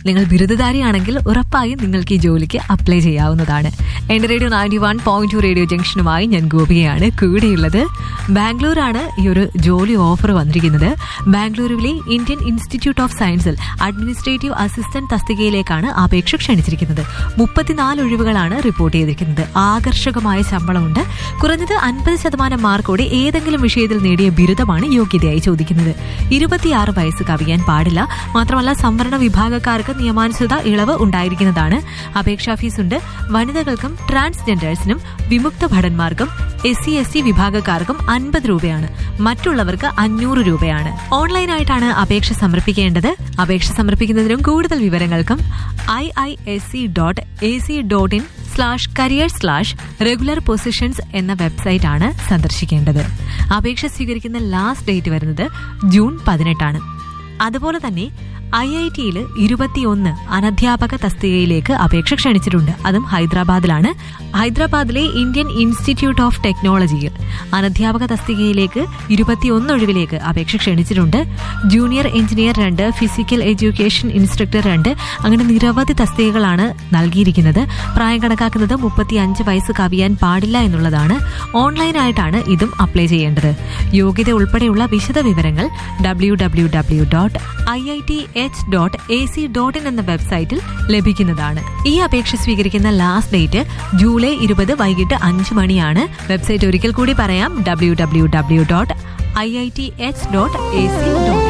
നിങ്ങൾ ബിരുദധാരിയാണെങ്കിൽ ഉറപ്പായും നിങ്ങൾക്ക് ഈ ജോലിക്ക് അപ്ലൈ ചെയ്യാവുന്നതാണ് എന്റെ radio ninety one point two radio ജംഗ്ഷനുമായി ഞാൻ ഗോപികയാണ് കൂടെയുള്ളത് ബാംഗ്ലൂരാണ് ഈ ഒരു ജോലി ഓഫർ വന്നിരിക്കുന്നത് ബാംഗ്ലൂരുവിലെ ഇന്ത്യൻ ഇൻസ്റ്റിറ്റ്യൂട്ട് ഓഫ് സയൻസിൽ അഡ്മിനിസ്ട്രേറ്റീവ് അസിസ്റ്റന്റ് തസ്തികയിലേക്കാണ് അപേക്ഷ ക്ഷണിച്ചിരിക്കുന്നത് മുപ്പത്തിനാല് ഒഴിവുകളാണ് റിപ്പോർട്ട് ചെയ്തിരിക്കുന്നത് ആകർഷകമായ ശമ്പളമുണ്ട് കുറഞ്ഞത് അൻപത് ശതമാനം മാർക്കോടെ ഏതെങ്കിലും വിഷയത്തിൽ നേടിയ ബിരുദമാണ് യോഗ്യതയായി ചോദിക്കുന്നത് ഇരുപത്തിയാറ് വയസ്സ് കവിയാൻ പാടില്ല മാത്രമല്ല സംവരണ വിഭാഗക്കാർക്ക് നിയമാനുസൃത ഇളവ് ഉണ്ടായിരിക്കുന്നതാണ് അപേക്ഷാ ഫീസ് ഉണ്ട് വനിതകൾക്കും ട്രാൻസ്ജെൻഡേഴ്സിനും വിമുക്ത ഭടന്മാർക്കും എസ് സി എസ് ടി വിഭാഗക്കാർക്കും അൻപത് രൂപയാണ് മറ്റുള്ളവർക്ക് അഞ്ഞൂറ് രൂപയാണ് ഓൺലൈനായിട്ടാണ് അപേക്ഷ സമർപ്പിക്കേണ്ടത് അപേക്ഷ സമർപ്പിക്കുന്നതിനും കൂടുതൽ വിവരങ്ങൾക്കും I I S C dot A C dot in slash career slash regular positions എന്ന വെബ്സൈറ്റ് ആണ് സന്ദർശിക്കേണ്ടത് അപേക്ഷ സ്വീകരിക്കുന്ന ലാസ്റ്റ് ഡേറ്റ് വരുന്നത് ജൂൺ പതിനെട്ടാണ് അതുപോലെ തന്നെ ഐ ഐ ടിയിൽ ഇരുപത്തിയൊന്ന് അനധ്യാപക തസ്തികയിലേക്ക് അപേക്ഷ ക്ഷണിച്ചിട്ടുണ്ട് അതും ഹൈദരാബാദിലാണ് ഹൈദരാബാദിലെ ഇന്ത്യൻ ഇൻസ്റ്റിറ്റ്യൂട്ട് ഓഫ് ടെക്നോളജിയിൽ അനധ്യാപക തസ്തികയിലേക്ക് ഇരുപത്തിയൊന്ന് ഒഴിവിലേക്ക് അപേക്ഷ ക്ഷണിച്ചിട്ടുണ്ട് ജൂനിയർ എഞ്ചിനീയർ രണ്ട് ഫിസിക്കൽ എഡ്യൂക്കേഷൻ ഇൻസ്ട്രക്ടർ രണ്ട് അങ്ങനെ നിരവധി തസ്തികകളാണ് നൽകിയിരിക്കുന്നത് പ്രായം കണക്കാക്കുന്നത് മുപ്പത്തി അഞ്ച് വയസ്സ് കവിയാൻ പാടില്ല എന്നുള്ളതാണ് ഓൺലൈനായിട്ടാണ് ഇതും അപ്ലൈ ചെയ്യേണ്ടത് യോഗ്യത ഉൾപ്പെടെയുള്ള വിശദ വിവരങ്ങൾ W W W dot I I T H dot A C dot in എന്ന വെബ്സൈറ്റിൽ ലഭിക്കുന്നതാണ് ഈ അപേക്ഷ സ്വീകരിക്കുന്ന ലാസ്റ്റ് ഡേറ്റ് ജൂലൈ ഇരുപത് വൈകിട്ട് അഞ്ച് മണിയാണ് വെബ്സൈറ്റ് ഒരിക്കൽ കൂടി പറയാം W W W dot I I T H dot A C dot